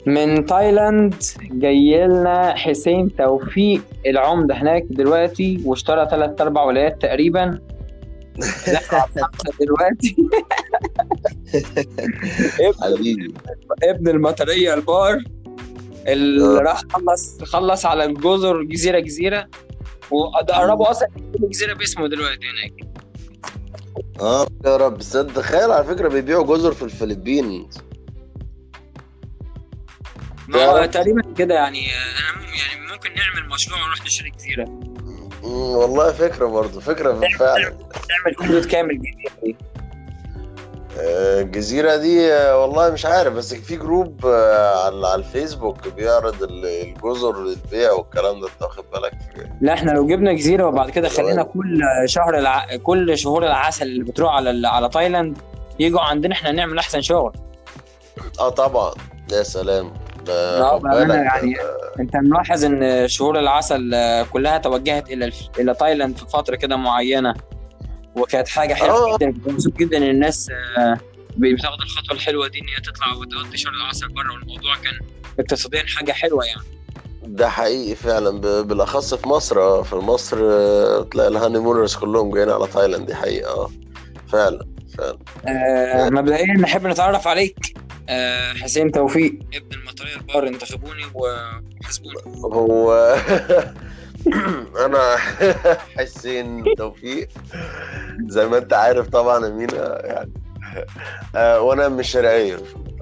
من تايلاند جاي لنا حسين توفيق العمدة هناك دلوقتي واشترى ثلاث اربع ولايات تقريبا دخل على خمسة دلوقتي ابن حبيبي ابن المطرية البار اللي آه. راح خلص خلص على الجزر جزيرة جزيرة وقربوا اصلا يكتبوا جزيرة باسمه دلوقتي هناك اه يا رب بس انت تخيل على فكره بيبيعوا جزر في الفلبين ما هو تعرف؟ تقريبا كده يعني انا مم- يعني ممكن نعمل مشروع ونروح نشتري جزيرة مم، والله فكره برضه فكره فعلا نعمل كود كامل جديد دي. آه، الجزيرة دي آه، والله مش عارف بس في جروب آه، على على الفيسبوك بيعرض ال- الجزر للبيع والكلام ده انت واخد بالك لا احنا لو جبنا جزيره وبعد كده خلينا كل شهر الع... كل شهور العسل اللي بتروح على ال- على تايلاند يجوا عندنا احنا نعمل احسن شغل اه طبعا يا سلام ده لا، خد بأمانة بالك، يعني انت ملاحظ ان شهور العسل آه، كلها توجهت الى الف... الى تايلاند في فتره كده معينه وكانت حاجه حلوه آه. جدا كنت مبسوط جدا ان الناس آه، بتاخد الخطوه الحلوه دي ان هي تطلع وتقضي شهر العسل بره والموضوع كان اقتصاديا حاجه حلوه يعني ده حقيقي فعلا ب- بالاخص في مصر اه في مصر آه، تلاقي الهاني مونرز كلهم جايين على تايلاند دي حقيقة اه فعلا فعلا آه، مبدئيا نحب نتعرف عليك آه، حسين توفيق ابن المطرية البار انتخبوني وحاسبوني هو انا حسين توفيق زي ما انت عارف طبعا يا مينا يعني آه، وانا من الشرقية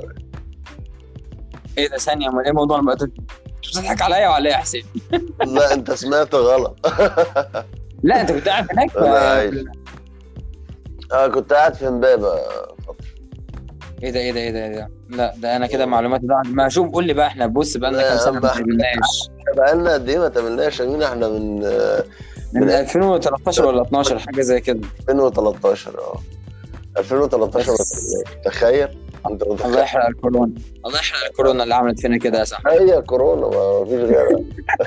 ايه ده ثانية امال ايه موضوع الم- انت بتضحك عليا ولا ايه يا حسين؟ لا انت سمعت غلط لا انت كنت قاعد هناك أنا آه، عايش. اه كنت قاعد في امبابة فترة ايه ده ايه ده ايه ده ايه ده لا ده انا كده معلوماتي ضاعت ما شوف قول لي بقى احنا بص بقى لنا لا، كام سنة ما بقى- تقابلناش بقالنا قد ايه ما تقابلناش يا مينا احنا من آه، من 2013 ولا 12 حاجة زي كده 2013 اه 2013 ما بس. تقابلناش تخيل انت الله متخيل يحرق الكورونا الله يحرق الكورونا اللي عملت فينا كده يا صاحبي هي كورونا ما فيش غيرها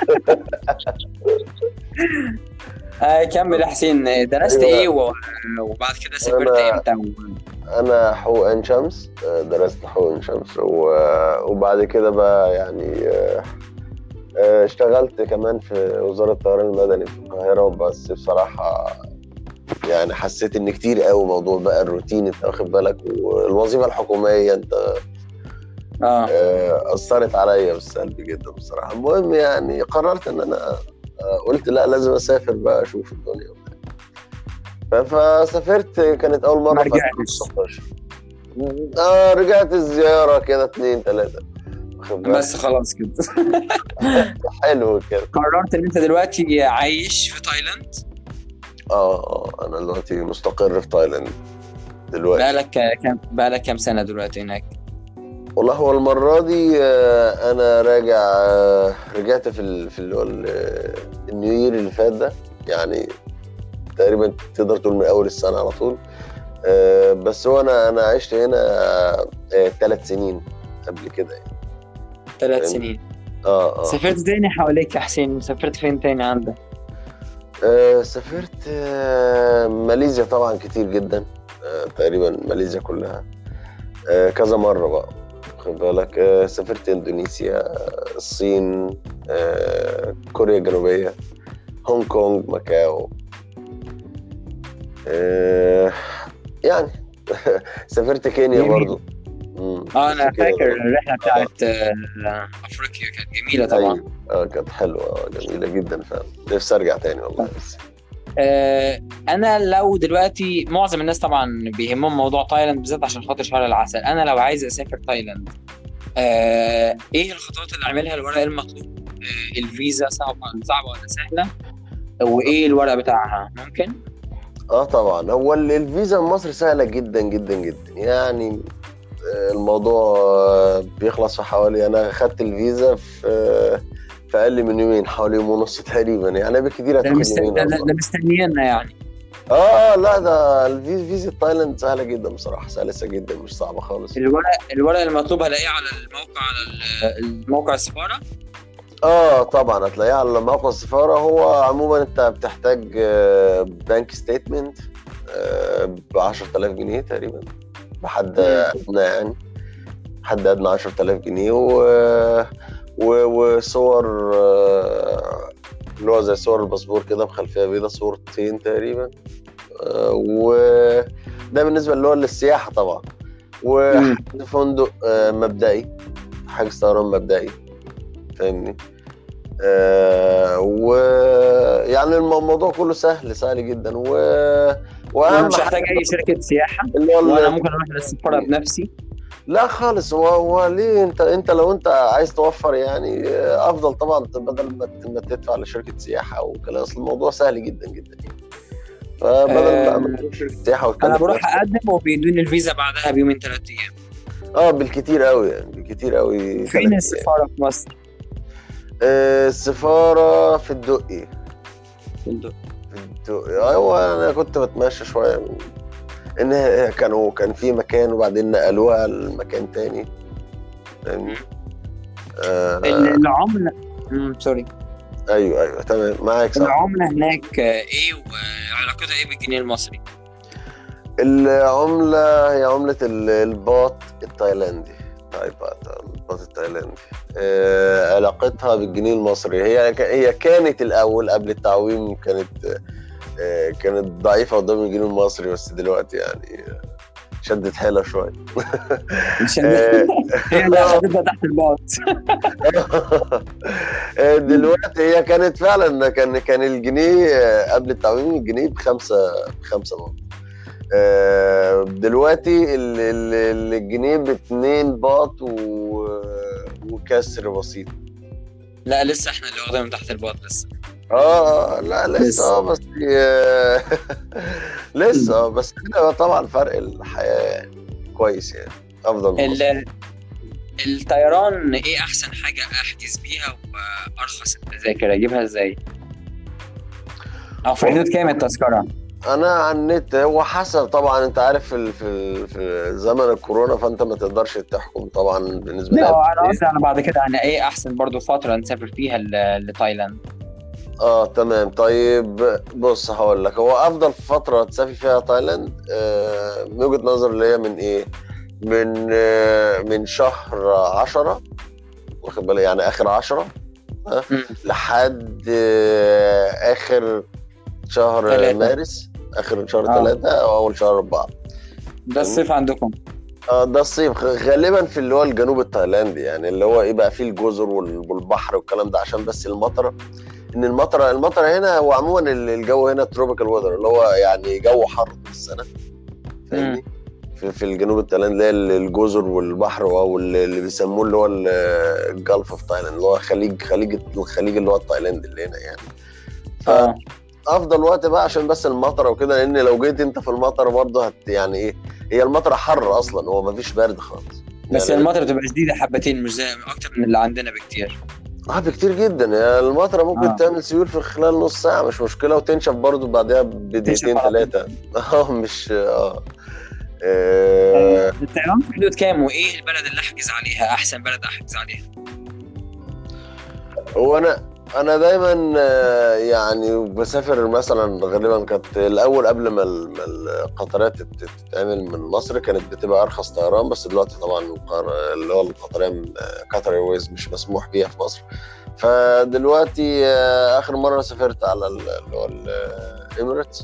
آه كمل يا حسين درست أيوة. ايه و- وبعد كده سافرت أنا- امتى و- انا حقوق عين شمس آه، درست حقوق عين شمس و- وبعد كده بقى يعني آه، آه، اشتغلت كمان في وزارة الطيران المدني في القاهرة بس بصراحة يعني حسيت ان كتير قوي موضوع بقى الروتين انت واخد بالك والوظيفة الحكومية انت اه آه، اثرت عليا بالسلب جدا بصراحة المهم يعني قررت ان انا آه، قلت لا لازم اسافر بقى اشوف الدنيا ف- فسافرت كانت اول مرة ما في رجعتش. 2019 اه رجعت الزيارة كده اتنين تلاتة واخد بالك؟ بس خلاص كده حلو كده قررت ان انت دلوقتي عايش في تايلاند اه اه انا دلوقتي مستقر في تايلاند دلوقتي بقالك كام بقالك كام سنه دلوقتي هناك والله هو المرة دي آه، أنا راجع آه، رجعت في ال... في اللي هو ال- آه، النيو يير اللي فات ده يعني تقريبا تقدر تقول من أول السنة على طول آه، بس هو أنا أنا عشت هنا ثلاث سنين قبل كده يعني ثلاث فاهم. سنين اه اه سافرت تاني حواليك يا حسين سافرت فين تاني عندك آه، سافرت آه، ماليزيا طبعا كتير جدا آه، تقريبا ماليزيا كلها آه، كذا مرة بقى خد بالك آه، سافرت اندونيسيا آه، الصين آه، كوريا الجنوبية هونج كونج ماكاو آه، يعني سافرت كينيا جميل. برضو مم، اه انا بس كده فاكر برضو. الرحله بتاعت آه، افريقيا كانت جميله طبعا أيوة. اه كانت حلوة آه، جميلة جدا فعلا نفسي ارجع تاني والله بس آه، انا لو دلوقتي معظم الناس طبعا بيهمهم موضوع تايلاند بالذات عشان خاطر شهر العسل انا لو عايز اسافر تايلاند آه، ايه الخطوات اللي اعملها الورق المطلوب آه، الفيزا صعبه صعبه ولا سهله وايه الورق بتاعها ممكن اه طبعا هو ال- الفيزا من مصر سهله جدا جدا جدا يعني آه، الموضوع آه، بيخلص في حوالي انا خدت الفيزا في آه، في اقل من يومين حوالي يوم ونص تقريبا يعني بكتير ده هتاخد مست- يومين ده- أو ده أكتر. ده مستنينا يعني اه لا ده الفيزا فيزا تايلاند سهله جدا بصراحه سلسه جدا مش صعبه خالص الورق الورق المطلوب هلاقيه على الموقع على ال- الموقع السفاره اه طبعا هتلاقيه على موقع السفاره هو عموما انت بتحتاج آه، بانك ستيتمنت ب 10000 جنيه تقريبا بحد ادنى يعني حد ادنى 10000 جنيه و... و... وصور آه، اللي هو زي صور الباسبور كده بخلفيه بيضاء صورتين تقريبا آه، وده بالنسبه اللي هو للسياحه طبعا وفندق آه، مبدئي حجز طيران مبدئي فاهمني آه ويعني الموضوع كله سهل سهل جدا و واهم مش محتاج اي شركه سياحه اللي هو وانا ممكن اروح للسفاره بنفسي لا خالص هو هو ليه انت انت لو انت عايز توفر يعني افضل طبعا بدل ما تدفع لشركه سياحه وكده اصل الموضوع سهل جدا جدا يعني فبدل ما تروح شركه سياحه انا بروح اقدم وبيدوني الفيزا بعدها بيومين ثلاث ايام اه بالكتير قوي يعني بالكتير قوي فين السفاره في مصر؟ آه السفاره في الدقي في الدقي في الدقي ايوه انا كنت بتمشى شويه من ان كانوا كان في مكان وبعدين نقلوها لمكان تاني فاهمني آه العمله سوري ايوه ايوه تمام معاك صح العمله هناك ايه وعلاقتها ايه بالجنيه المصري؟ العمله هي عمله الباط التايلاندي الباط التايلاندي آه علاقتها بالجنيه المصري هي هي كانت الاول قبل التعويم كانت آه كانت ضعيفه قدام الجنيه المصري بس دلوقتي يعني شدت حيلها شويه هي اللي شدتها تحت الباط دلوقتي هي كانت فعلا كان كان الجنيه قبل التعويم الجنيه بخمسه بخمسه باط دلوقتي الجنيه باتنين باط وكسر بسيط لا لسه احنا اللي واخدين من تحت الباط لسه اه لا لسه اه بس لسه بس كده طبعا فرق الحياه يعني كويس يعني افضل ال... الطيران ايه احسن حاجه احجز بيها وارخص التذاكر اجيبها ازاي؟ او في حدود كام التذكره؟ انا على النت هو حسب طبعا انت عارف في في في زمن الكورونا فانت ما تقدرش تحكم طبعا بالنسبه لا انا قصدي انا بعد كده انا ايه احسن برضو فتره نسافر فيها لتايلاند اه تمام طيب بص هقول لك هو افضل فتره تسافر فيها تايلاند آه من وجهه نظر اللي هي من ايه من آه من شهر 10 واخد بالك يعني اخر 10 آه لحد آه اخر شهر ثلاثة. مارس اخر شهر ثلاثة او اول شهر اربعة ده الصيف عندكم اه ده الصيف غالبا في اللي هو الجنوب التايلاندي يعني اللي هو ايه بقى فيه الجزر والبحر والكلام ده عشان بس المطره ان المطر المطر هنا هو عموما الجو هنا تروبيكال ويذر اللي هو يعني جو حر في السنه فاهمني في, في الجنوب التايلاندي اللي هي الجزر والبحر واللي بيسموه اللي هو الجلف اوف تايلاند اللي هو خليج خليج الخليج اللي هو التايلاندي اللي هنا يعني ف افضل وقت بقى عشان بس المطره وكده لان لو جيت انت في المطر برضه هت يعني ايه هي المطره حر اصلا هو مفيش برد خالص بس يعني المطره بتبقى شديده حبتين مش زي اكتر من اللي عندنا بكتير اه بكتير جدا يعني المطره ممكن آه. تعمل سيول في خلال نص ساعه مش مشكله وتنشف برضه بعدها بدقيقتين ثلاثه اه مش اه الطيران في حدود كام وايه البلد اللي احجز عليها احسن بلد احجز عليها هو انا انا دايما يعني بسافر مثلا غالبا كانت الاول قبل ما القطارات تتعمل من مصر كانت بتبقى ارخص طيران بس دلوقتي طبعا اللي هو القطرين قطر ايرويز مش مسموح بيها في مصر فدلوقتي اخر مره سافرت على اللي هو الاميريتس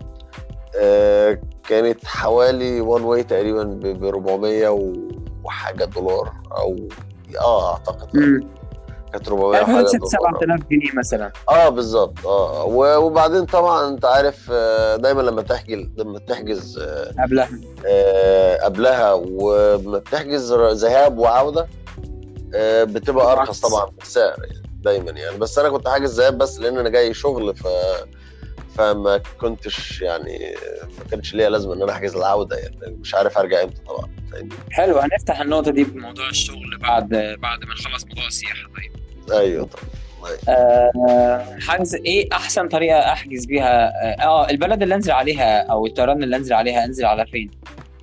كانت حوالي وان واي تقريبا ب 400 وحاجه دولار او اه اعتقد م. كانت 400 حاجه 7000 جنيه مثلا اه بالظبط اه وبعدين طبعا انت عارف دايما لما تحجز لما تحجز قبلها آه قبلها وما بتحجز ذهاب وعوده آه بتبقى ارخص طبعا في السعر يعني دايما يعني بس انا كنت حاجز ذهاب بس لان انا جاي شغل ف فما كنتش يعني ما كانش ليا لازمه ان انا احجز العوده يعني مش عارف ارجع امتى طبعا فاهمني حلو هنفتح النقطه دي بموضوع الشغل بعد بعد ما نخلص موضوع السياحه طيب ايوه طبعا آه حجز ايه احسن طريقه احجز بيها اه البلد اللي انزل عليها او الطيران اللي انزل عليها انزل على فين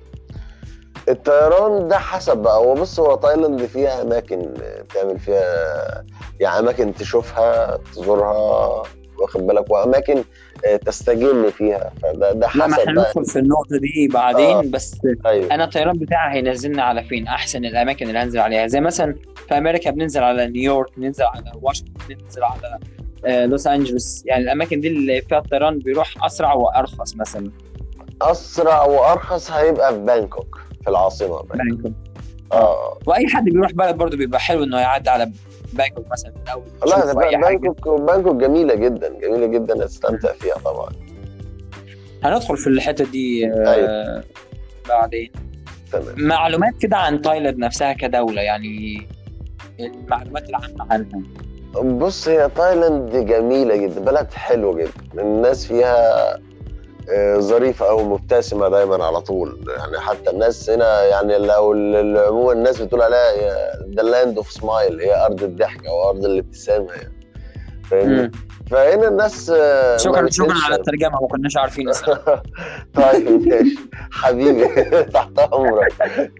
الطيران ده حسب بقى هو بص هو تايلاند فيها اماكن تعمل فيها يعني اماكن تشوفها تزورها واخد بالك واماكن آه، تستجم فيها فده ده لا ما حسب احنا بقى ندخل في النقطه دي بعدين آه. بس ايوه انا الطيران بتاعي هينزلنا على فين احسن الاماكن اللي هنزل عليها زي مثلا في امريكا بننزل على نيويورك ننزل على واشنطن ننزل على آه، لوس انجلوس يعني الاماكن دي اللي فيها الطيران بيروح اسرع وارخص مثلا اسرع وارخص هيبقى في بانكوك في العاصمه بقى. بانكوك اه واي حد بيروح بلد برضه بيبقى حلو انه يعدي على بانكوك مثلا في الاول لا يشوف ده أي حاجة. بانكوك بانكوك جميله جدا جميله جدا استمتع فيها طبعا هندخل في الحته دي آه، أيوة. بعدين تمام معلومات كده عن تايلاند نفسها كدوله يعني المعلومات العامه عنها بص هي تايلاند جميله جدا بلد حلو جدا الناس فيها آه، ظريفه او مبتسمه دايما على طول يعني حتى الناس هنا يعني لو ال- ال- عموما الناس بتقول عليها ذا لاند اوف سمايل هي ارض الضحك او ارض الابتسامه يعني فاهمني مم. فهنا الناس آه، ما شكرا شكرا بتنسى. على الترجمه ما كناش عارفين اسمها طيب ماشي حبيبي تحت امرك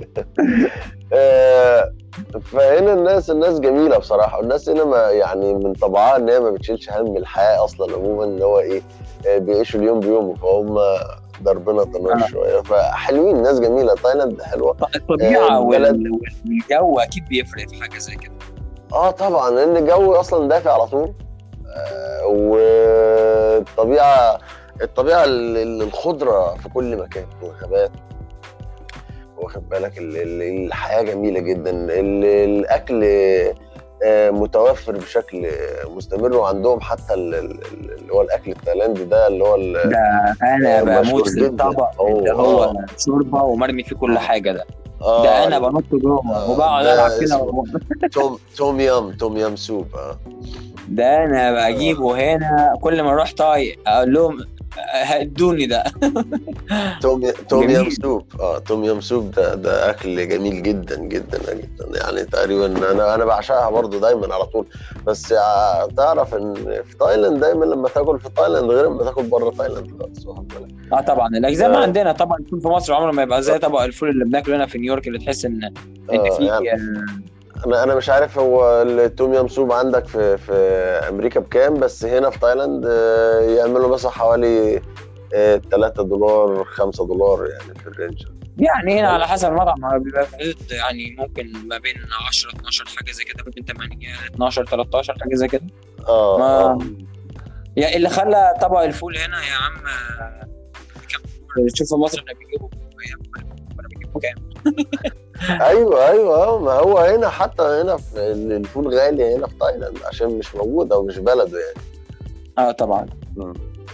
آه، فهنا الناس الناس جميله بصراحه والناس هنا ما يعني من طبعها ان هي ما بتشيلش هم الحياه اصلا عموما ان هو ايه آه، بيعيشوا اليوم بيومه فهم ضربنا طناش آه. شويه فحلوين ناس جميله تايلاند حلوه الطبيعه آه، وال- بلد- والجو اكيد بيفرق في حاجه زي كده اه طبعا لان الجو اصلا دافي على طول آه، والطبيعه الطبيعه ال- ال- الخضره في كل مكان الغابات واخد بالك ال- ال- الحياه جميله جدا ال- الاكل آه، متوفر بشكل مستمر وعندهم حتى ال- ال- ال- اللي هو الاكل التايلاندي ده اللي هو ال- ده انا آه، بموت مشهور في جدا. الطبق أوه، اللي هو آه. شوربه ومرمي فيه كل حاجه ده آه، ده انا بنط جوه آه، وبقعد ده العب كده اسمه- و- توم توم يام توم يام سوب اه ده انا بجيبه هنا كل ما اروح طايق اقول لهم هدوني ده توم توم جميل. يام سوب اه توم يام سوب ده ده اكل جميل جدا جدا جدا يعني تقريبا انا انا بعشقها برضو دايما على طول بس آه، تعرف ان في تايلاند دايما لما تاكل في تايلاند غير لما تاكل بره تايلاند خالص واخد بالك اه طبعا الاجزاء ما آه. عندنا طبعا الفول في مصر عمره ما يبقى زي طبق الفول اللي بناكله هنا في نيويورك اللي تحس ان ان آه، في يعني آه، انا انا مش عارف هو التوم يام سوب عندك في في امريكا بكام بس هنا في تايلاند آه، يعملوا مثلا حوالي 3 دولار 5 دولار يعني في الرينج يعني هنا على حسب المطعم هو بيبقى في حدود يعني ممكن ما بين 10 12 حاجه زي كده ممكن 8 12 13 حاجه زي كده اه ما- آه. يعني اللي خلى طبق الفول هنا يا عم آه، كم شوف في مصر احنا بنجيبه كنا بنجيبه كام ايوه ايوه آه، ما هو هنا حتى هنا في الفول غالي هنا في تايلاند عشان مش موجود او مش بلده يعني اه طبعا مم.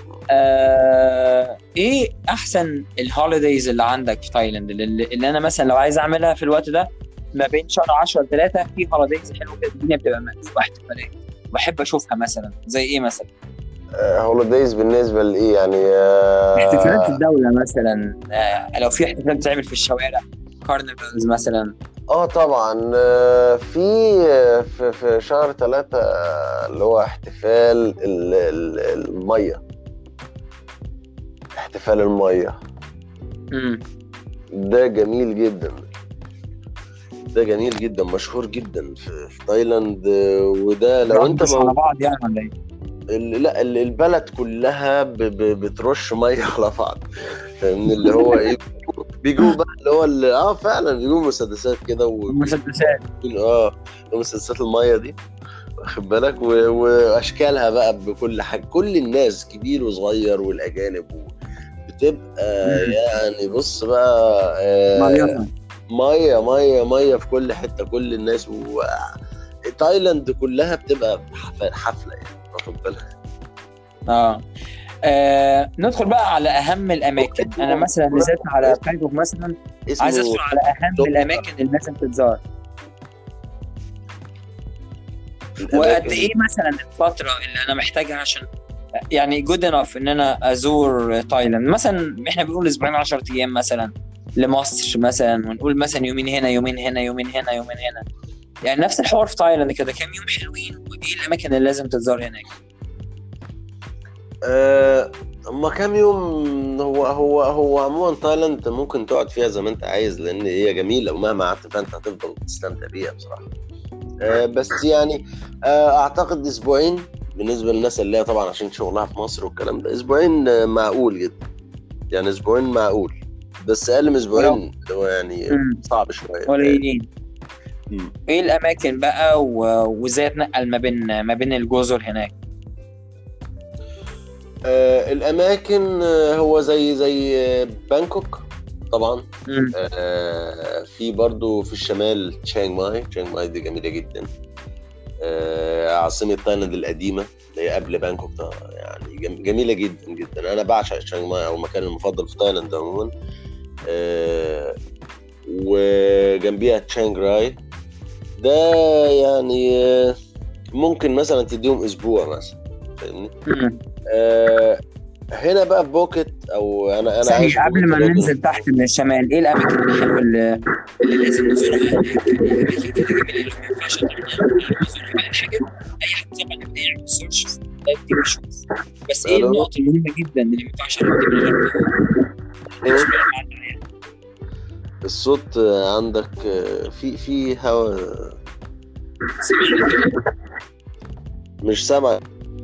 آه ايه احسن الهوليديز اللي عندك في تايلاند اللي, اللي انا مثلا لو عايز اعملها في الوقت ده ما بين شهر 10 ل 3 في هوليديز حلوه كده الدنيا بتبقى مقفوله احتفالات بحب اشوفها مثلا زي ايه مثلا هوليديز بالنسبه لايه يعني آه، احتفالات الدوله مثلا آه لو في احتفالات بتتعمل في الشوارع كارنفالز مثلا اه طبعا آه، في في في شهر ثلاثة اللي هو احتفال ال- ال- المية احتفال المية امم ده جميل جدا ده جميل جدا مشهور جدا في, في تايلاند آه، وده لو انت مش مو... على بعض يعني ولا ايه؟ ال- لا ال- البلد كلها ب... ب... بترش ميه على بعض فاهمني اللي هو ايه بيجوا بقى اللي هو اللي... اه فعلا بيجوا مسدسات كده و... المسدسات اه مسدسات الميه دي واخد بالك و... واشكالها بقى بكل حاجه كل الناس كبير وصغير والاجانب و... بتبقى مم. يعني بص بقى آه مليطة. ميه ميه ميه في كل حته كل الناس و... تايلاند كلها بتبقى حف- حفله يعني واخد بالك اه آه، ندخل بقى على اهم الاماكن انا مثلا نزلت على بانكوك مثلا عايز ادخل على اهم توب. الاماكن اللي لازم تتزار وقد ايه مثلا الفتره اللي انا محتاجها عشان يعني جود انف ان انا ازور تايلاند مثلا احنا بنقول اسبوعين 10 ايام مثلا لمصر مثلا ونقول مثلا يومين هنا يومين هنا يومين هنا يومين هنا يعني نفس الحوار في تايلاند كده كام يوم حلوين وايه الاماكن اللي لازم تتزار هناك آه، اما كام يوم هو هو هو عموما تايلاند ممكن تقعد فيها زي ما انت عايز لان هي جميله ومهما قعدت فيها انت هتفضل تستمتع بيها بصراحه آه، بس يعني آه، اعتقد اسبوعين بالنسبه للناس اللي هي طبعا عشان شغلها في مصر والكلام ده اسبوعين آه، معقول جدا يعني اسبوعين معقول بس اقل من اسبوعين هو يعني مم. صعب شويه قليلين مم. ايه الاماكن بقى و- وازاي اتنقل ما بين ما بين الجزر هناك آه الاماكن آه، هو زي زي آه، بانكوك طبعا مم. آه في برضو في الشمال تشانغ ماي تشانغ ماي دي جميله جدا آه عاصمه تايلاند القديمه اللي هي قبل بانكوك ده يعني جم- جميله جدا جدا انا بعشق تشانغ ماي او مكاني المفضل في تايلاند عموما آه وجنبيها تشانغ راي ده يعني آه، ممكن مثلا تديهم اسبوع مثلا فاهمني مم. آه هنا بقى في بوكيت او انا انا عايش ثانية في قبل ما بوكيت ننزل تحت من الشمال ايه الاماكن الحلوه اللي, اللي لازم نزورها هناك؟ يعني اماكن كده جميله اللي ما ينفعش نزورها حاجه اي حد طبعا يبدا يعمل سيرش في الحاجات دي ويشوف بس ايه ألو؟ النقط المهمه جدا اللي ما ينفعش نعدي من غير ما- إيه؟ مش نعدي عليها؟ الصوت آه، عندك آه، في في هوا مش سامع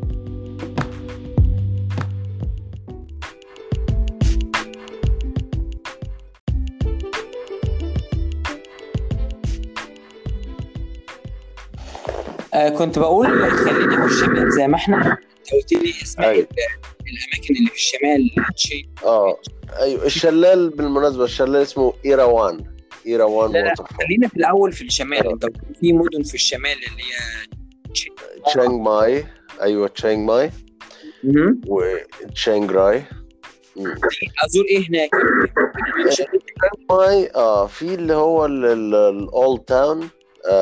آه كنت بقول خلينا في الشمال زي ما احنا انت قلت لي اسماء أيوة. الاماكن اللي في الشمال تشي اه ايوه الشلال بالمناسبه الشلال اسمه ايراوان ايراوان لا لا ووتر فول خلينا في الاول في الشمال انت قلت في مدن في الشمال اللي هي تشانغ ماي ايوه تشانغ ماي مهم. وتشانغ راي مم. ازور ايه هناك؟ ماي اه في اللي هو الاولد تاون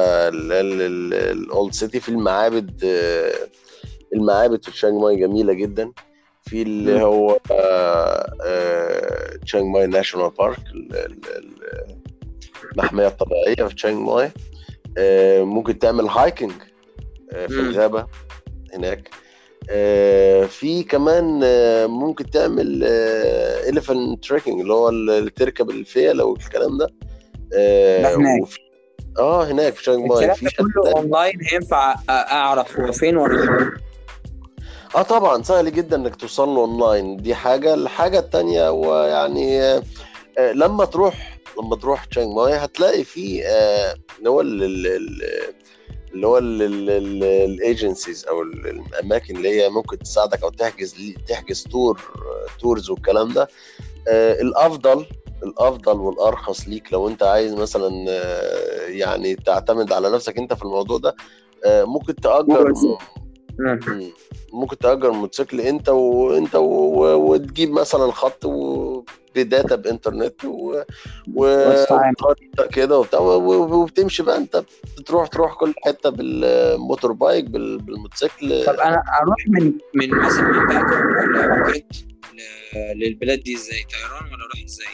الاولد سيتي في المعابد آه، المعابد في تشانغ ماي جميله جدا في اللي مم. هو آه، آه، تشانغ ماي ناشونال بارك ال- ال- ال- المحميه الطبيعيه في تشانغ ماي آه، ممكن تعمل هايكنج آه، في مم. الغابه هناك آه، في كمان آه، ممكن تعمل اليفنت تريكنج اللي هو اللي تركب الفيله والكلام ده آه، ده هناك. وفي- اه هناك في تشانغ ماي الكلام في ده كله شلال- اونلاين هينفع أ- اعرف هو فين ولا اه طبعا سهل جدا انك توصل له اونلاين دي حاجه الحاجه التانية هو يعني آه، آه، لما تروح لما تروح تشانغ ماي هتلاقي في آه، اللي هو ال- ال- ال- اللي هو الايجنسيز او ال- الاماكن اللي هي ممكن تساعدك او تحجز لي- تحجز تور تورز والكلام ده آه، الافضل الافضل والارخص ليك لو انت عايز مثلا آه، يعني تعتمد على نفسك انت في الموضوع ده آه، ممكن تأجر موتوسيكل. مم. مم. ممكن تأجر موتوسيكل انت وانت و... وتجيب مثلا خط و... بداتا بانترنت و... و... وتتعامل. وخريطة كده وبتاع و- وبتمشي بقى انت بتروح تروح كل حته بالموتور بايك بال... بالموتوسيكل طب انا اروح من من مثلا من باكو ولا روكيت ل- للبلاد دي ازاي؟ طيران ولا اروح ازاي؟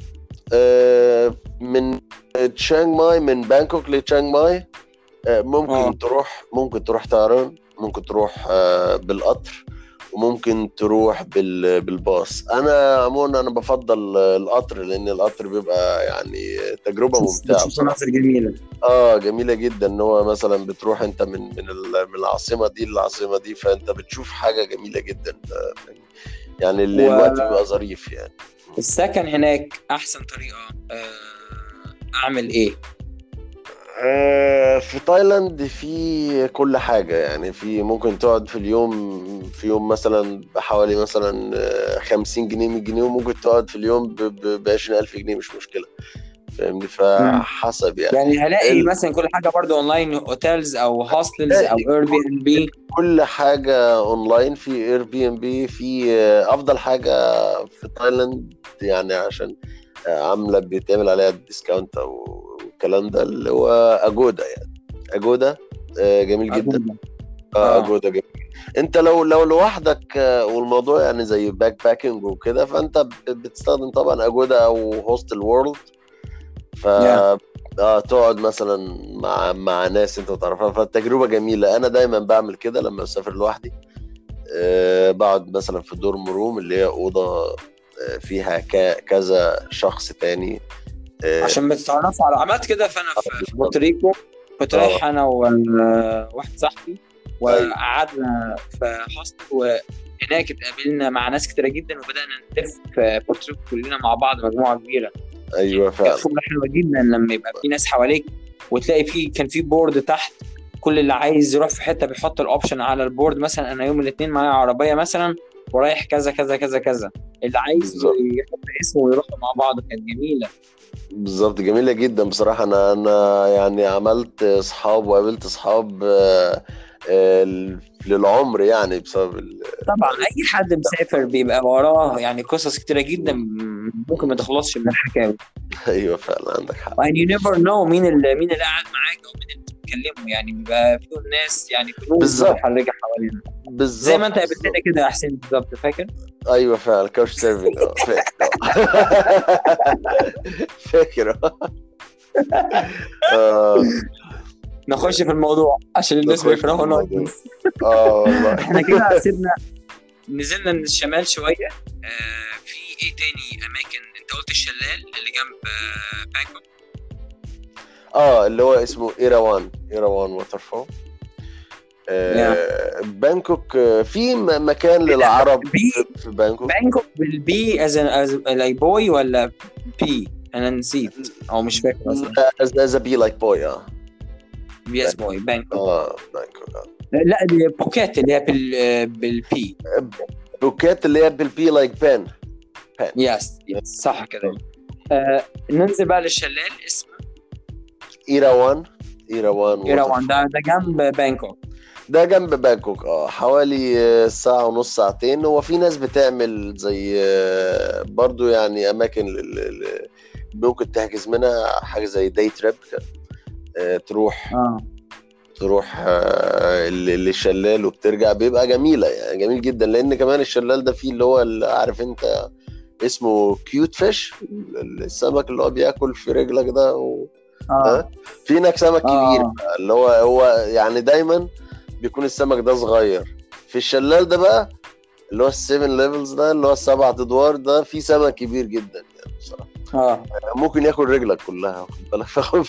آه، من تشانغ ماي من بانكوك لتشانغ ماي آه، ممكن آه. تروح ممكن تروح طيران ممكن تروح آه، بالقطر وممكن تروح بال- بالباص انا عموما انا بفضل آه، القطر لان القطر بيبقى يعني تجربه ممتعه بتشوف بصراحه مناظر جميله اه جميله جدا ان هو مثلا بتروح انت من من ال- من العاصمه دي للعاصمه دي فانت بتشوف حاجه جميله جدا آه، يعني ال- و- الوقت بيبقى ظريف يعني السكن هناك احسن طريقه آه، اعمل ايه؟ آه، في تايلاند في كل حاجة يعني في ممكن تقعد في اليوم في يوم مثلا بحوالي مثلا آه، 50 جنيه 100 جنيه وممكن تقعد في اليوم ب 20000 جنيه مش مشكلة فاهمني فحسب يعني يعني هلاقي ال- مثلا كل حاجه برضو اونلاين اوتيلز او هوستلز او اير بي ان بي كل حاجة اونلاين في اير بي ام بي في آه، افضل حاجة في تايلاند يعني عشان آه، عاملة بيتعمل عليها ديسكاونت او الكلام ده اللي هو اجودا يعني اجودا آه، جميل جدا اه آه. اجودا جميل انت لو لو لوحدك آه، والموضوع يعني زي باك باكينج وكده فانت ب- بتستخدم طبعا اجودا او هوستل وورلد ف Yeah. اه تقعد مثلا مع مع ناس انت تعرفها فالتجربه جميله انا دايما بعمل كده لما بسافر لوحدي آه بقعد مثلا في دورم روم اللي هي اوضه آه، فيها ك- كذا شخص تاني آه، عشان بتتعرفوا على عملت كده فانا في في بورتوريكو كنت آه. رايح انا وواحد صاحبي وقعدنا في هوستل وهناك اتقابلنا مع ناس كتيره جدا وبدانا نلف في بورتريت كلنا مع بعض مجموعه كبيره ايوه كانت فعلا خبره حلوه جدا لما يبقى في ناس حواليك وتلاقي في كان في بورد تحت كل اللي عايز يروح في حته بيحط الاوبشن على البورد مثلا انا يوم الاثنين معايا عربيه مثلا ورايح كذا كذا كذا كذا اللي عايز بالظبط. يحط اسمه ويروحوا مع بعض كانت جميله بالظبط جميلة جدا بصراحة أنا أنا يعني عملت أصحاب وقابلت أصحاب آه، آه، للعمر يعني بسبب ال... طبعا اي حد مسافر بيبقى وراه يعني قصص كتيره جدا ممكن ما تخلصش من الحكاوي أيوه فعلا عندك حق and you never know مين اللي مين اللي قاعد معاك او مين اللي بتتكلمه يعني بيبقى فيهم ناس يعني كنوز بالظبط. متحركه حوالينا بالظبط زي ما انت قابلتنا بالظبط. كده يا حسين بالظبط فاكر؟ أيوه فعلا كاوش سيرفينج أه فاكر فاكر آه. نخش في الموضوع عشان الناس نخش في بيكرهوا الموضوع. نقعد اه والله احنا كده سيبنا نزلنا من الشمال شويه آه في ايه تاني اماكن انت قلت الشلال اللي جنب آه بانكوك اه اللي هو اسمه ايروان ايروان ووتر فول بانكوك آه، في م- مكان للعرب بي في- في بانكوك بانكوك بالبي از از لايك بوي ولا بي انا نسيت او مش فاكر اصلا از بي لايك بوي اه بي اس بوي بانكوك اه بانكوك آه. لا دي بوكيت اللي هي بال بالبي بوكيت اللي هي بالبي لايك بان يس يس صح كده آه ننزل بقى للشلال اسمه ايروان ايروان ايروان ده ده جنب بانكوك ده جنب بانكوك اه حوالي آه، ساعة ونص ساعتين هو في ناس بتعمل زي آه، برضو يعني أماكن لل- لل- ممكن تحجز منها حاجة زي داي تريب تروح اه تروح آه، ل- للشلال وبترجع بيبقى جميلة يعني جميل جدا لأن كمان الشلال ده فيه اللي هو اللي عارف أنت اسمه كيوت فيش السمك اللي هو بياكل في رجلك ده و... اه في هناك سمك كبير آه. اللي هو هو يعني دايما بيكون السمك ده صغير في الشلال ده بقى اللي هو السيفن ليفلز ده اللي هو السبع ادوار ده في سمك كبير جدا يعني بصراحه اه ممكن ياكل رجلك كلها واخد بالك فاخد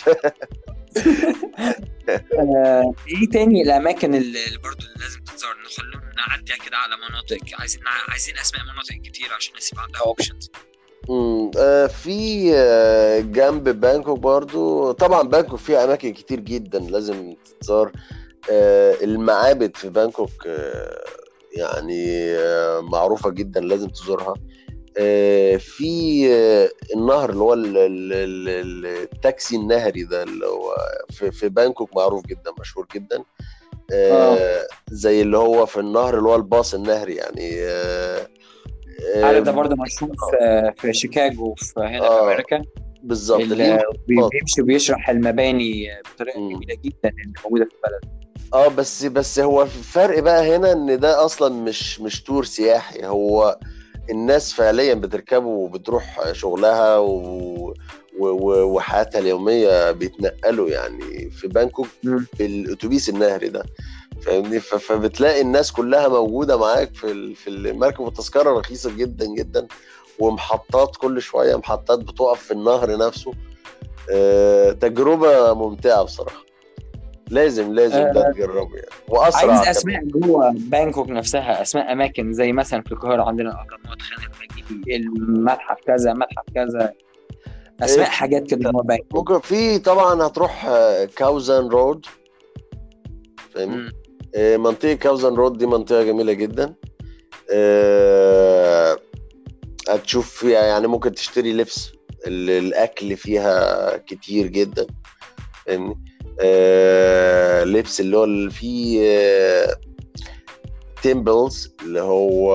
آه، ايه تاني الاماكن اللي اللي برضه اللي لازم تتزار نخلينا نعدي كده على مناطق عايزين عايزين اسماء مناطق كتير عشان الناس يبقى عندها اوبشنز مم، آه، في آه، جنب بانكوك برضو طبعا بانكوك فيها اماكن كتير جدا لازم تتزار آه، المعابد في بانكوك آه، يعني آه، معروفة جدا لازم تزورها آه، في آه، النهر اللي هو ال- ال- ال- ال- التاكسي النهري ده اللي هو في في بانكوك معروف جدا مشهور جدا آه، زي اللي هو في النهر اللي هو الباص النهري يعني آه، آه، عارف ده برضه مشهور في في شيكاغو في هنا في آه، امريكا بالظبط اللي ليه بي- بيمشي وبيشرح المباني بطريقه مم. جميله جدا اللي موجوده في البلد اه بس بس هو الفرق بقى هنا ان ده اصلا مش مش تور سياحي هو الناس فعليا بتركبه وبتروح شغلها و... و... و... وحياتها اليوميه بيتنقلوا يعني في بانكوك مم. بالاتوبيس النهري ده فاهمني ف... فبتلاقي الناس كلها موجوده معاك في ال... في المركب والتذكره رخيصه جدا جدا ومحطات كل شويه محطات بتقف في النهر نفسه آه... تجربه ممتعه بصراحه لازم لازم ده تجربه يعني واسرع عايز كمان. اسماء جوه بانكوك نفسها اسماء اماكن زي مثلا في القاهره عندنا اهرامات خان الخليلي المتحف كذا متحف كذا اسماء إيه؟ حاجات كده جوه بانكوك ممكن في طبعا هتروح آه، كاوزان رود فاهمني مم. آه، منطقة كاوزان رود دي منطقة جميلة جدا آه، هتشوف فيها يعني ممكن تشتري لبس ال- الأكل فيها كتير جدا فاهمني آه، لبس اللي هو اللي فيه تيمبلز اللي هو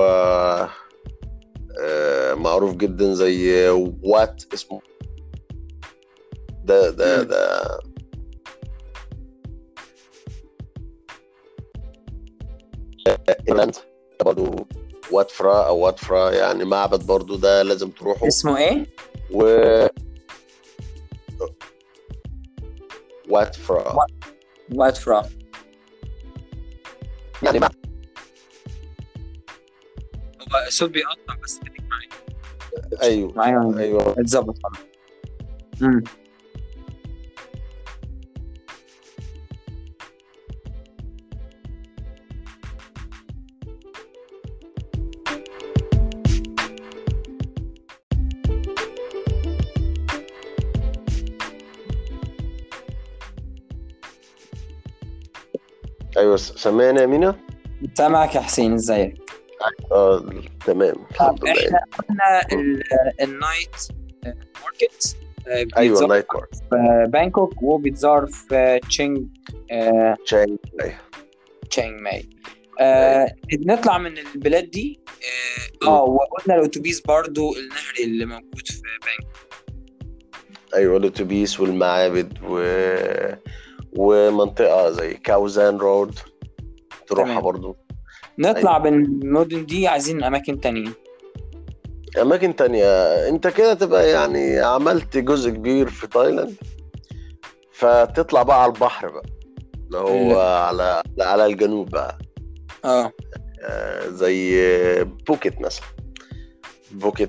آه، معروف جدا زي وات اسمه ده ده مم. ده ايفنت برضه واتفرا او واتفرا يعني معبد برضه ده لازم تروحه اسمه ايه؟ و واتفرا واتفرا يعني معبد هو الصوت بيقطع بس خليك معايا ايوه معايا ايوه اتظبط خلاص امم ايوه س- سامعني يا مينا سامعك يا حسين ازيك اه تمام الحمد لله احنا قلنا ال- النايت ماركت آه، ايوه بيتزار نايت ماركت في بانكوك وبيتزار في تشينج آه، تشانج تشينج ماي آه نطلع من البلاد دي اه آه، وقلنا الاتوبيس برضو النهري اللي موجود في بانكوك ايوه الاتوبيس والمعابد و... ومنطقه زي كاوزان رود تروحها تمام. برضو نطلع من المدن دي عايزين اماكن تانية اماكن تانية انت كده تبقى يعني عملت جزء كبير في تايلاند فتطلع بقى على البحر بقى اللي هو على على الجنوب بقى اه آه، زي بوكيت مثلا بوكيت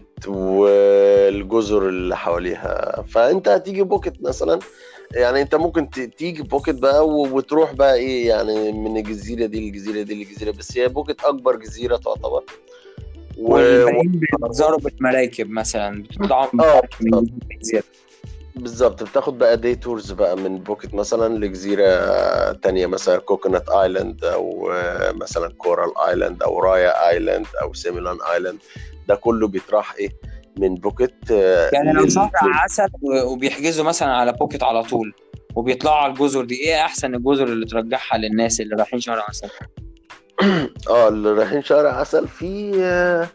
والجزر اللي حواليها فانت هتيجي بوكيت مثلا يعني انت ممكن ت- تيجي بوكيت بقى و- وتروح بقى ايه يعني من الجزيره دي للجزيره دي للجزيره بس هي بوكيت اكبر جزيره تعتبر و... والباقيين بيتزاروا بالمراكب مثلا بتطلعوا اه بالمراكب من جزيرة لجزيرة. بالظبط بتاخد بقى دي تورز بقى من بوكيت مثلا لجزيرة تانية مثلا كوكونات ايلاند او آه، مثلا كورال ايلاند او رايا ايلاند او سيميلان ايلاند ده كله بيتراح ايه من بوكيت آه، يعني لو لل- شهر عسل و- وبيحجزوا مثلا على بوكيت على طول وبيطلعوا على الجزر دي ايه احسن الجزر اللي ترجعها للناس اللي رايحين شهر عسل اه اللي رايحين شهر عسل في آه،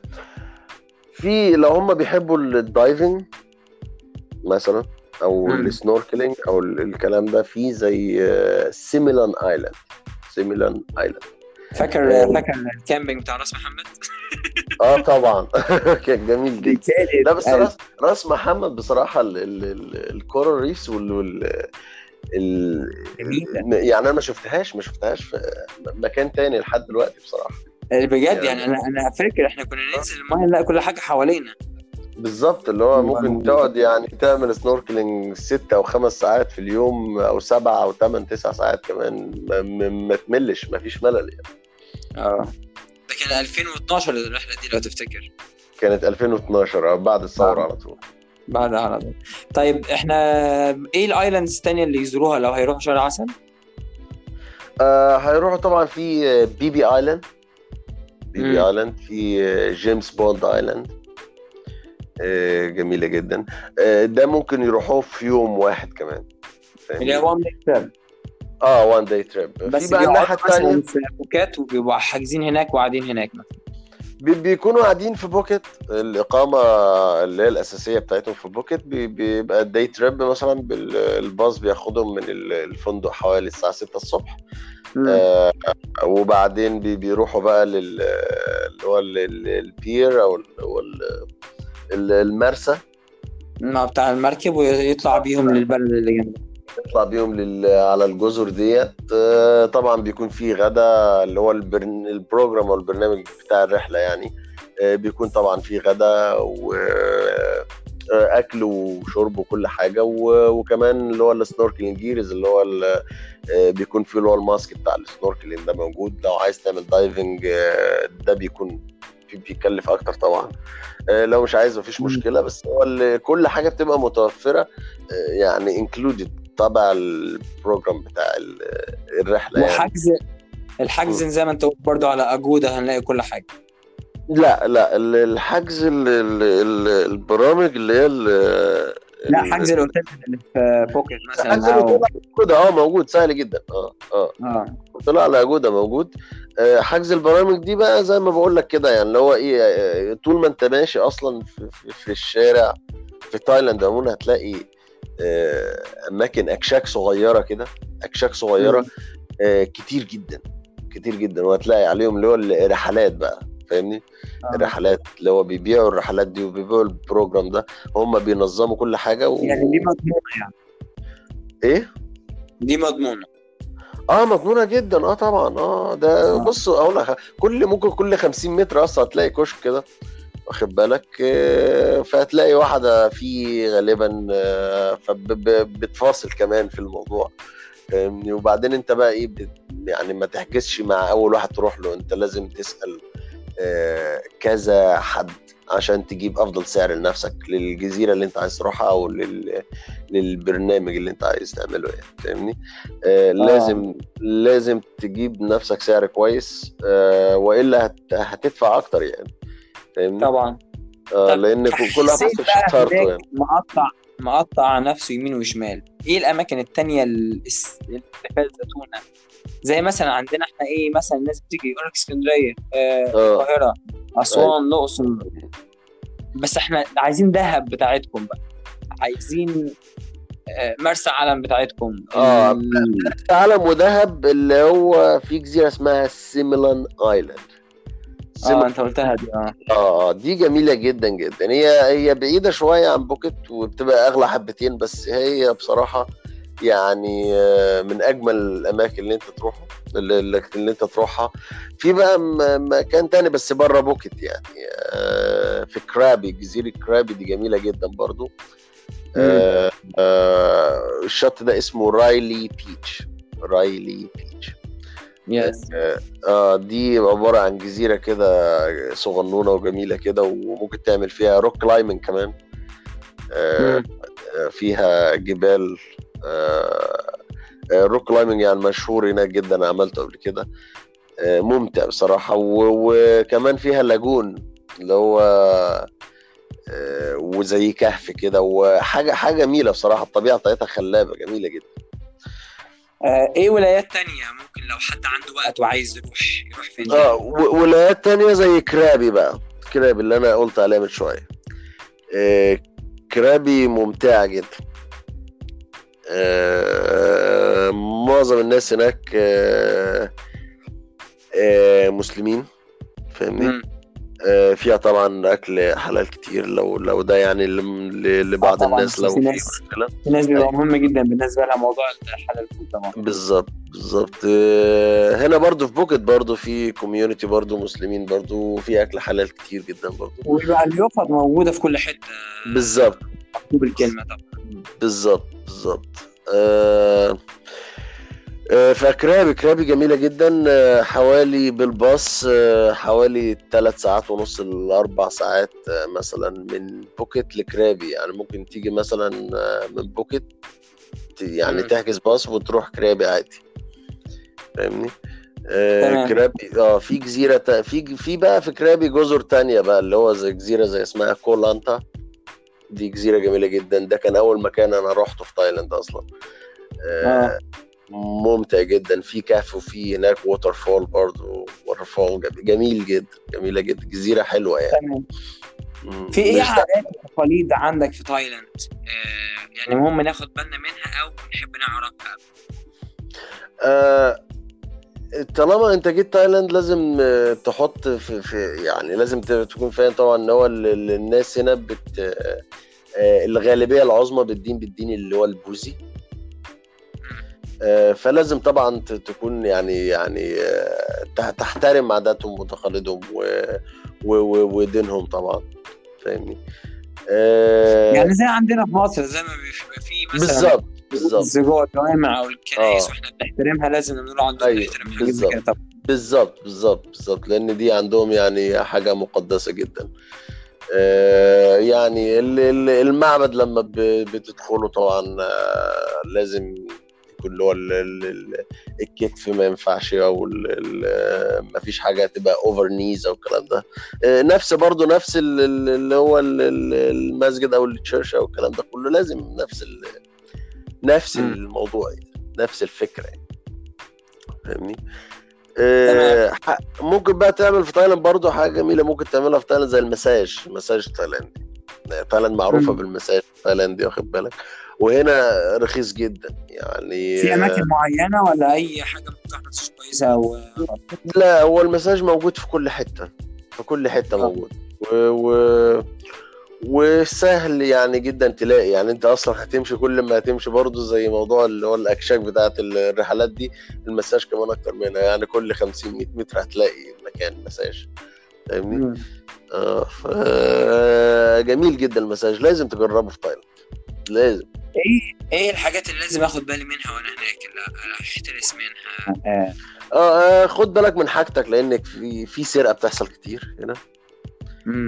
في لو هم بيحبوا الدايفنج مثلا او مم. السنوركلينج او ال- الكلام ده في زي آه، سيميلان ايلاند سيميلان ايلاند فاكر آه. فاكر الكامبينج بتاع راس محمد اه طبعا كان جميل جدا لا بس أيوة. راس راس محمد بصراحه ال- ال- ال- الكورال ريفs وال وال ال... جميلة. يعني انا ما شفتهاش ما شفتهاش في مكان تاني لحد دلوقتي بصراحه بجد يعني- يعني انا انا فاكر احنا كنا ننزل المايه نلاقي كل حاجه حوالينا بالظبط اللي هو والله. ممكن تقعد يعني تعمل سنوركلينج ست او خمس ساعات في اليوم او سبعة او ثمان تسع ساعات كمان ما, ما, ما تملش ما فيش ملل يعني اه ده كان 2012 الرحله دي لو تفتكر كانت 2012 أو بعد الثوره آه. على طول بعد على طول طيب احنا ايه الايلاندز التانية اللي يزوروها لو هيروحوا شهر عسل؟ آه هيروحوا طبعا في آه، بي بي ايلاند بي بي مم. ايلاند في آه، جيمس بوند ايلاند آه، جميله جدا آه، ده ممكن يروحوه في يوم واحد كمان اللي فاهمني؟ هو وان تريب اه وان داي تريب بس في بقى الناحيه بيقعدوا الثانيه مثلا في بوكات وبيبقوا حاجزين هناك وقاعدين هناك مثلا بي- بيكونوا قاعدين في بوكيت الإقامة اللي هي الأساسية بتاعتهم في بوكيت بي- بيبقى الداي تريب مثلا بال- الباص بياخدهم من ال- الفندق حوالي الساعة 6 الصبح آه وبعدين بي- بيروحوا بقى لل اللي هو ال- ال- البير أو ال- هو ال- ال- المرسى مع بتاع المركب ويطلع بيهم للبلد اللي جنبه يطلع بيهم لل... على الجزر ديت آه، طبعا بيكون في غدا اللي هو البرن... البروجرام او البرنامج بتاع الرحله يعني آه، بيكون طبعا في غدا واكل وشرب وكل حاجه و... وكمان اللي هو السنوركلينج جيرز اللي هو ال... آه، بيكون فيه اللي هو الماسك بتاع السنوركلينج ده موجود لو عايز تعمل دايفنج آه، ده بيكون في- بيكلف اكتر طبعا آه، لو مش عايز مفيش مم. مشكله بس هو ال- كل حاجه بتبقى متوفره آه، يعني انكلودد تبع البروجرام بتاع ال- الرحله يعني وحجز الحجز زي ما انت قلت برضه على اجوده هنلاقي كل حاجه لا لا ال- الحجز ال- ال- ال- البرامج اللي هي ال- لا ال- حجز الاوتيل اللي في بوكيت حجز مثلا او الأوتيل موجود اه موجود سهل جدا اه اه اه طلع على اجوده موجود آه، حجز البرامج دي بقى زي ما بقول لك كده يعني اللي هو ايه آه، طول ما انت ماشي اصلا في, في, في الشارع في تايلاند عموما هتلاقي آه، اماكن اكشاك صغيره كده اكشاك صغيره مم. آه، كتير جدا كتير جدا وهتلاقي عليهم اللي هو الرحلات بقى فاهمني آه. الرحلات اللي هو بيبيعوا الرحلات دي وبيبيعوا البروجرام ده هم بينظموا كل حاجه و... يعني دي مضمونه يعني ايه دي مضمونه اه مضمونه جدا اه طبعا اه ده آه. بص اقول لك كل ممكن كل 50 متر اصلا هتلاقي كشك كده واخد بالك آه، فهتلاقي واحده فيه غالبا آه، فبتفاصل كمان في الموضوع فاهمني وبعدين انت بقى ايه بت- يعني ما تحجزش مع اول واحد تروح له انت لازم تسال آه، كذا حد عشان تجيب افضل سعر لنفسك للجزيره اللي انت عايز تروحها او لل... للبرنامج اللي انت عايز تعمله يعني فاهمني آه لازم لازم تجيب نفسك سعر كويس آه والا هت... هتدفع اكتر يعني فاهمني طبعا آه طب لان كل واحد حسيت حسب بقى شطارته هناك يعني مقطع مقطع نفسه يمين وشمال ايه الاماكن التانية ال- الس- اللي فيها الزيتونة زي مثلا عندنا احنا ايه مثلا الناس بتيجي يقول لك اسكندرية آه، اه القاهرة اسوان الاقصر بس احنا عايزين دهب بتاعتكم بقى عايزين آه، مرسى علم بتاعتكم اه ال- عالم ودهب اللي هو في جزيره اسمها سيميلان ايلاند اه انت قلتها دي اه اه آه، دي جميلة جدا جدا هي هي بعيدة شوية عن بوكيت وبتبقى أغلى حبتين بس هي بصراحة يعني آه، من أجمل الأماكن اللي أنت تروحها اللي, اللي اللي أنت تروحها في بقى م- مكان تاني بس بره بوكيت يعني آه، في كرابي جزيرة كرابي دي جميلة جدا برضو آه، آه، الشط ده اسمه رايلي بيتش رايلي بيتش يس اه آه، دي عبارة عن جزيرة كده صغنونة وجميلة كده وممكن تعمل فيها روك كلايمنج كمان آه مم. آه، فيها جبال آه آه، روك كلايمنج يعني مشهور هناك جدا عملته قبل كده آه ممتع بصراحة و- وكمان فيها لاجون اللي هو آه وزي كهف كده وحاجة حاجة جميلة بصراحة الطبيعة بتاعتها خلابة جميلة جدا آه، ايه ولايات تانية ممكن لو حد عنده وقت وعايز يروح يروح فين اه و- ولايات تانية زي كرابي بقى كرابي اللي انا قلت عليها من شوية آه، كرابي ممتعة جدا آه، معظم الناس هناك آه، آه، مسلمين فاهمني مم. آه، فيها طبعا اكل حلال كتير لو لو ده يعني ل- لبعض طبعاً، الناس لو في في ناس- مشكلة في ناس بيبقى مهم جدا بالنسبة لها موضوع الحلال فود طبعا بالظبط بالظبط آه، هنا برضو في بوكيت برضو في كوميونتي برضو مسلمين برضو وفي اكل حلال كتير جدا برضو ويبقى اليوفط موجودة في كل حتة بالظبط مكتوب الكلمة طبعا بالظبط بالظبط آه آه، فكرابي كرابي جميلة جدا آه، حوالي بالباص آه، حوالي ثلاث ساعات ونص لأربع ساعات آه، مثلا من بوكيت لكرابي يعني ممكن تيجي مثلا آه، من بوكيت ت- يعني مم. تحجز باص وتروح كرابي عادي فاهمني آه تمام. كرابي اه في جزيرة تا- في في بقى في كرابي جزر تانية بقى اللي هو زي جزيرة زي اسمها كولانتا دي جزيرة جميلة جدا ده كان أول مكان أنا روحته في تايلاند أصلا آه آه. ممتع جدا في كهف وفي هناك ووتر فول برضه ووتر فول جميل جدا جميلة جدا جزيرة حلوة يعني تمام مم. في ايه مش- عادات وتقاليد عندك في تايلاند آه يعني مهم ناخد بالنا منها او نحب نعرفها آه، طالما انت جيت تايلاند لازم آه، تحط في, في يعني لازم ت- تكون فاهم طبعا ان هو ال- ال- الناس هنا بت آه، آه، الغالبيه العظمى بالدين بالدين اللي هو البوذي آه، فلازم طبعا ت- تكون يعني يعني آه، تح- تحترم عاداتهم وتقاليدهم و- و- و- ودينهم طبعا فاهمني آه، يعني زي عندنا في مصر زي ما بيبقى في مثلا بالظبط بالظبط الزجاج الجوامع او الكنائس آه. واحنا بنحترمها لازم نقول عندهم أيوة، نحترم حاجات زي كده بالظبط. طبعا بالظبط بالظبط بالظبط لان دي عندهم يعني حاجه مقدسه جدا آه، يعني ال- ال- المعبد لما ب- بتدخله طبعا آه، لازم يكون اللي هو ال- ال- ال- الكتف ما ينفعش او ال- ال- ما فيش حاجه تبقى اوفر نيز او الكلام ده آه، نفس برضو نفس ال- ال- اللي هو ال- ال- المسجد او التشيرش او الكلام ده كله لازم نفس ال- نفس مم. الموضوع يعني نفس الفكره يعني فاهمني آه، ح- ممكن بقى تعمل في تايلاند برضو حاجه جميله ممكن تعملها في تايلاند زي المساج مساج تايلاندي تايلاند معروفه مم. بالمساج التايلاندي واخد بالك وهنا رخيص جدا يعني في اماكن معينه ولا اي حاجه مفتوحه مش كويسه او لا هو المساج موجود في كل حته في كل حته آه. موجود و... و... وسهل يعني جدا تلاقي يعني انت اصلا هتمشي كل ما هتمشي برضو زي موضوع اللي هو الاكشاك بتاعت الرحلات دي المساج كمان اكتر منها يعني كل 50 100 متر هتلاقي مكان مساج فاهمني مم. اه ف- جميل جدا المساج لازم تجربه في تايلاند لازم ايه ايه الحاجات اللي لازم اخد بالي منها وانا هناك اللي احترس منها آه. اه آه، خد بالك من حاجتك لانك في في سرقه بتحصل كتير هنا مم.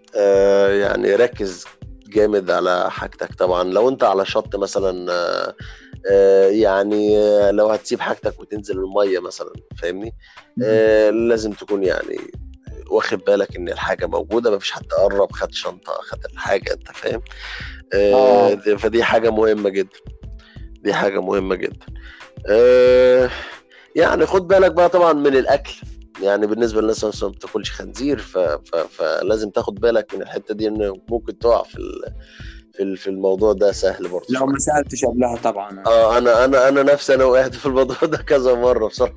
آه يعني ركز جامد على حاجتك طبعا لو انت على شط مثلا آه آه يعني آه لو هتسيب حاجتك وتنزل الميه مثلا فاهمني آه لازم تكون يعني واخد بالك ان الحاجه موجوده مفيش حد قرب خد شنطه خد الحاجه انت فاهم آه آه. دي- فدي حاجه مهمه جدا دي حاجه مهمه جدا آه يعني خد بالك بقى طبعا من الاكل يعني بالنسبه للناس مثلا ما بتاكلش خنزير ف... ف... فلازم تاخد بالك من الحته دي ان ممكن تقع في ال... في ال- في الموضوع ده سهل برضه لو ما سالتش قبلها طبعا اه انا انا انا نفسي انا وقعت في الموضوع ده كذا مره بصراحه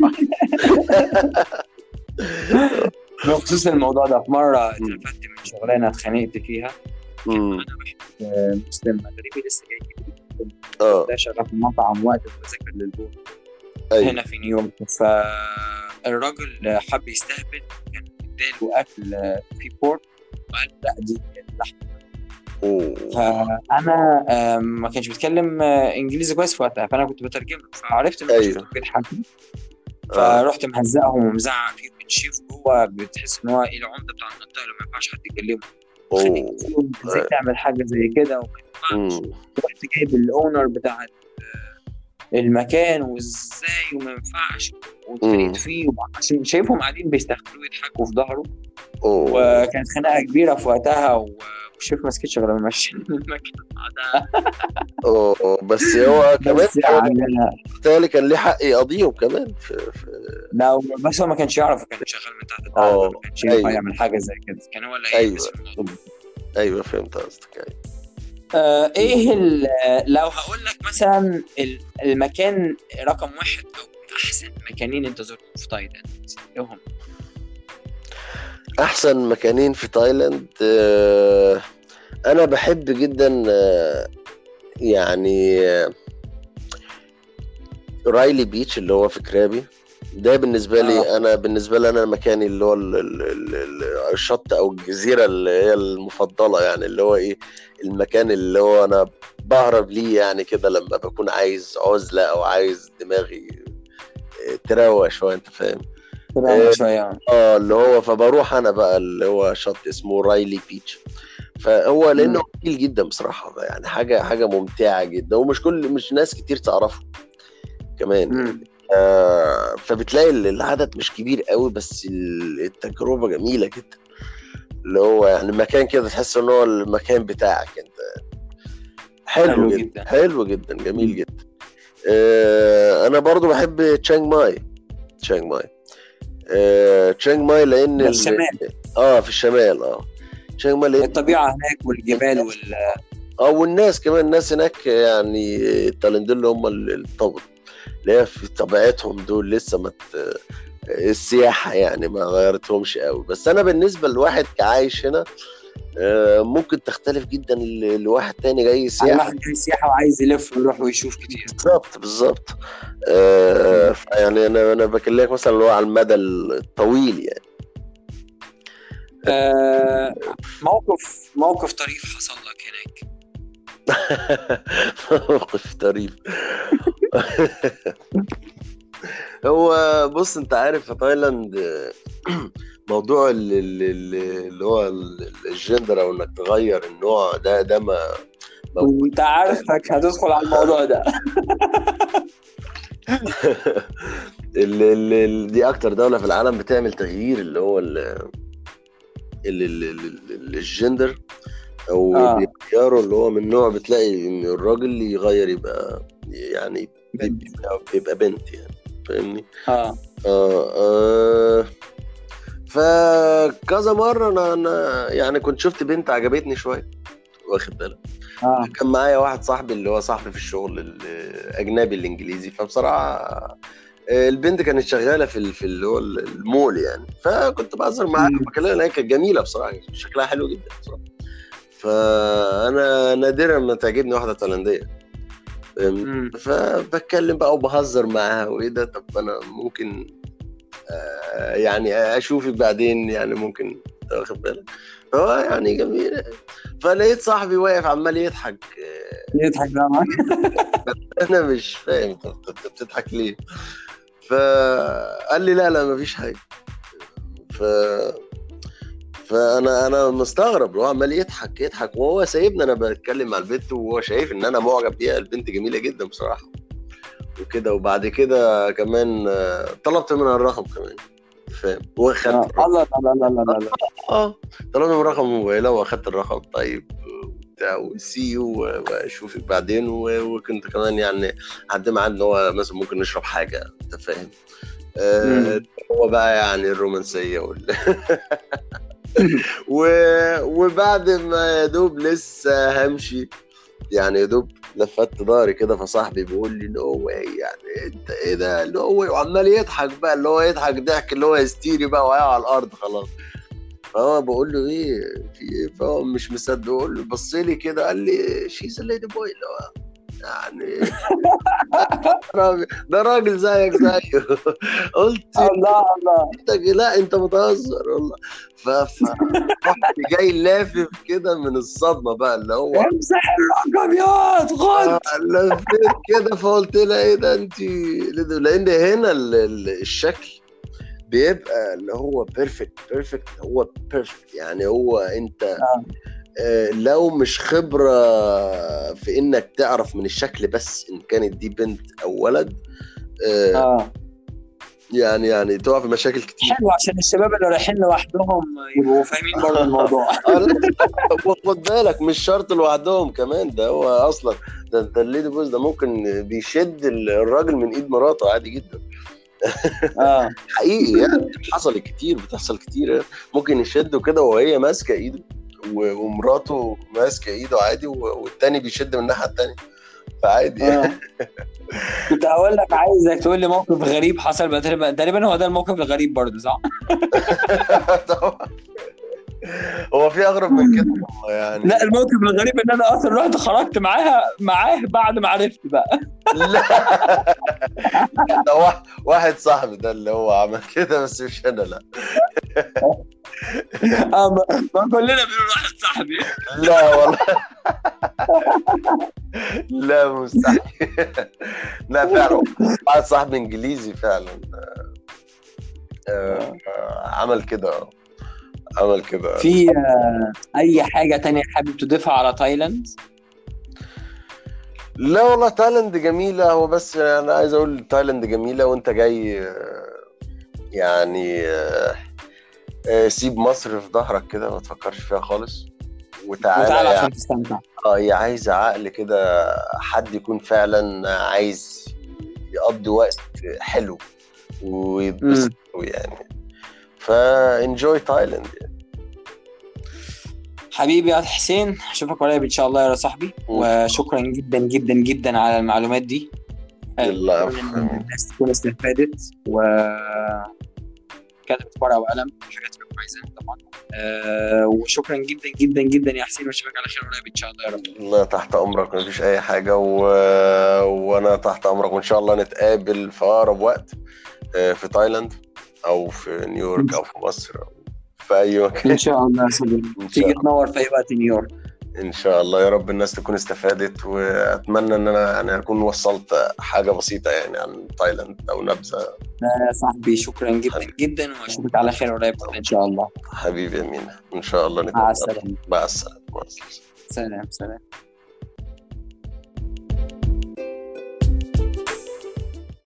بخصوص الموضوع ده في مره اترفدت من شغلانه اتخانقت فيها مم. آه، مسلم مغربي لسه جاي جديد اه ده شغال في مطعم وقت بذاكر للبول ايوه هنا في نيويورك فالراجل حب يستهبل كان اداله اكل فيه بورك وقال لا دي لحم أوه. فانا آه، ما كانش بيتكلم آه، انجليزي كويس في وقتها فانا كنت بترجم له فعرفت ان هو أيوه. شفته بيضحك آه. فرحت مهزقهم ومزعق فيهم الشيف جوه بتحس ان هو ايه العمده بتاع المنطقه اللي ما ينفعش حد يكلمه خليك أوه. تقول ازاي تعمل حاجه زي كده وما ينفعش مم. رحت جايب الاونر بتاع ال- المكان وازاي وما ينفعش مم. واتخانقت فيه عشان شايفهم قاعدين بيستغفلوا يضحكوا في ظهره أوه. وكانت خناقه كبيره في وقتها و- والشيف ما سكتش غير لما مشي من المكان بعدها أوه. بس هو كمان بس يعني بالتالي كان ليه حق يقضيهم كمان في, في... لا بس هو ما كانش يعرف كان شغال من تحت آه، لتحت ما كانش ينفع أيوه. يعمل حاجه زي كده كان هو اللي أيوه. هيلبس في الموضوع ايوه فهمت قصدك أيوه. آه ايه ال- لو هقول لك مثلا ال- المكان رقم واحد او احسن مكانين انت زرتهم في تايلاند ايه هم؟ احسن مكانين في تايلاند آه، انا بحب جدا آه، يعني آه، رايلي بيتش اللي هو في كرابي ده بالنسبه لي آه. انا بالنسبه لي انا مكاني اللي هو ال- ال- ال- ال- الشط او الجزيره اللي هي المفضله يعني اللي هو ايه المكان اللي هو انا بهرب ليه يعني كده لما بكون عايز عزله او عايز دماغي آه، تروق شويه انت فاهم كده آه، شويه اه اللي هو فبروح انا بقى اللي هو شط اسمه رايلي بيتش فهو لانه مم. جميل جدا بصراحه يعني حاجه حاجه ممتعه جدا ومش كل مش ناس كتير تعرفه كمان مم. آه فبتلاقي ال- العدد مش كبير قوي بس ال- التجربه جميله جدا اللي هو يعني مكان كده تحس ان هو المكان بتاعك انت حلو, حلو جدا. جدا. حلو جدا جميل مم. جدا آه انا برضو بحب تشانج ماي تشانج ماي آه تشانج ماي لان ده ال- الشمال. اه في الشمال اه تشانج ماي لان الطبيعه هناك والجبال وال اه والناس كمان الناس هناك يعني التايلاند اللي هم ال- الطب اللي هي في طبيعتهم دول لسه ما ت- السياحه يعني ما غيرتهمش قوي بس انا بالنسبه لواحد كعايش هنا آه، ممكن تختلف جدا ل- لواحد تاني جاي يعني سياحه واحد جاي سياحه وعايز يلف ويروح ويشوف كتير بالظبط بالظبط آه، يعني انا انا بكلمك مثلا اللي هو على المدى الطويل يعني آه موقف موقف طريف حصل لك هناك موقف طريف هو بص انت عارف في تايلاند موضوع ال- ال- ال- اللي هو ال- الجندر او انك تغير النوع ده ده ما وانت عارفك هتدخل على الموضوع ده ال ال ال دي اكتر دولة في العالم بتعمل تغيير اللي هو ال ال ال ال ال الجندر او آه. بيغيروا اللي هو من نوع بتلاقي ان الراجل يغير يبقى يعني بيبقى, بيبقى بنت يعني فاهمني اه آه آه فكذا مرة أنا, أنا يعني كنت شفت بنت عجبتني شوية واخد بالك اه كان معايا واحد صاحبي اللي هو صاحبي في الشغل الأجنبي الإنجليزي فبصراحة آه، البنت كانت شغالة في ال- في اللي هو المول يعني فكنت بهزر معاها مم. وبكلمها هي كانت جميلة بصراحة شكلها حلو جدا بصراحة فأنا نادرا ما تعجبني واحدة تايلاندية فاهمني؟ مم. فبتكلم بقى وبهزر معاها وايه ده طب انا ممكن آه يعني اشوفك بعدين يعني ممكن أنت واخد بالك فهو يعني جميل فلقيت صاحبي واقف عمال يضحك آه، يضحك بقى معاك انا مش فاهم انت أنت بتضحك ليه فقال لي لا لا مفيش حاجه ف فانا انا مستغرب هو عمال يضحك يضحك وهو سايبني انا بتكلم مع البنت وهو شايف ان انا معجب بيها البنت جميله جدا بصراحه وكده وبعد كده كمان آه، طلبت منها الرقم كمان فاهم واخدت آه. الرقم. الله لا لا لا لا لا اه طلبت من رقم موبايلها واخدت الرقم طيب بتاع وسي يو واشوفك بعدين و- وكنت كمان يعني عندي معاه ان هو مثلا ممكن نشرب حاجه انت فاهم آه مم. هو بقى يعني الرومانسيه وال... و... وبعد ما يا دوب لسه همشي يعني يا دوب لفت ظهري كده فصاحبي بيقول لي نو واي يعني انت ايه ده نو واي وعمال يضحك بقى اللي هو يضحك ضحك اللي هو هيستيري بقى وقع على الارض خلاص فهو بقول له ايه في ايه فهو مش مصدق بقول له بص لي كده قال لي شيز ليدي بوي اللي هو يعني راجل- ده راجل زيك زيه قلت الله الله انت لا انت متهزر والله ف ف- رحت جاي لافف كده من الصدمه بقى اللي هو امسح الرقم يا غد آه، لفيت كده فقلت لها ايه ده انت لان هنا ال- ال- الشكل بيبقى اللي هو بيرفكت بيرفكت هو بيرفكت يعني هو انت آه. آه، لو مش خبره في انك تعرف من الشكل بس ان كانت دي بنت او ولد آه، اه يعني يعني تقع في مشاكل كتير حلو عشان الشباب اللي رايحين لوحدهم يبقوا فاهمين برضه الموضوع آه، لا، خد بالك مش شرط لوحدهم كمان ده هو اصلا ده, ده الليدي بوز ده ممكن بيشد الراجل من ايد مراته عادي جدا اه حقيقي يعني حصلت كتير بتحصل كتير يعني. ممكن يشده كده وهي ماسكه ايده و- ومراته ماسكه ايده عادي و- والتاني بيشد من الناحيه التانيه فعادي آه. كنت هقول لك عايزك تقول لي موقف غريب حصل بقى تقريبا تقريبا هو ده الموقف الغريب برضه صح؟ طبعا. هو في اغرب من كده يعني لا الموقف الغريب ان انا اصلا رحت خرجت معاها معاه بعد ما عرفت بقى لا ده واحد, واحد صاحبي ده اللي هو عمل كده بس مش انا لا اه ما, ما كلنا بنقول واحد صاحبي لا والله لا مستحيل لا فعلا واحد صاحبي انجليزي فعلا آه، آه، عمل كده عمل كده في آه، اي حاجه تانية حابب تضيفها على تايلاند؟ لا والله تايلاند جميلة هو بس أنا عايز أقول تايلاند جميلة وأنت جاي آه، يعني آه، آه، سيب مصر في ظهرك كده ما تفكرش فيها خالص وتعالى وتعالى يعني عشان تستمتع اه هي عايزة عقل كده حد يكون فعلا عايز يقضي وقت حلو ويتبسط يعني فانجوي تايلاند يعني. حبيبي يا حسين اشوفك قريب ان شاء الله يا صاحبي وشكرا جدا جدا جدا على المعلومات دي يلا، أتمنى إن الناس تكون استفادت و كتبت ورقه وقلم حاجات تبقى كويسه طبعا آه وشكرا جدا جدا جدا يا حسين واشوفك على خير قريب ان شاء الله يا رب لا تحت امرك مفيش اي حاجه و... وانا تحت امرك وان شاء الله نتقابل في اقرب وقت آه، في تايلاند او في نيويورك او في مصر او في اي مكان ان شاء الله يا صديقي ان شاء تيجي الله تنور في اي وقت نيويورك ان شاء الله يا رب الناس تكون استفادت واتمنى ان انا يعني اكون وصلت حاجه بسيطه يعني عن تايلاند او نبذه يا صاحبي شكرا جدا جدا واشوفك على خير قريب ان شاء الله حبيبي يا مينا ان شاء الله مع نتقابل السلامه مع السلامه مع السلامه سلام سلام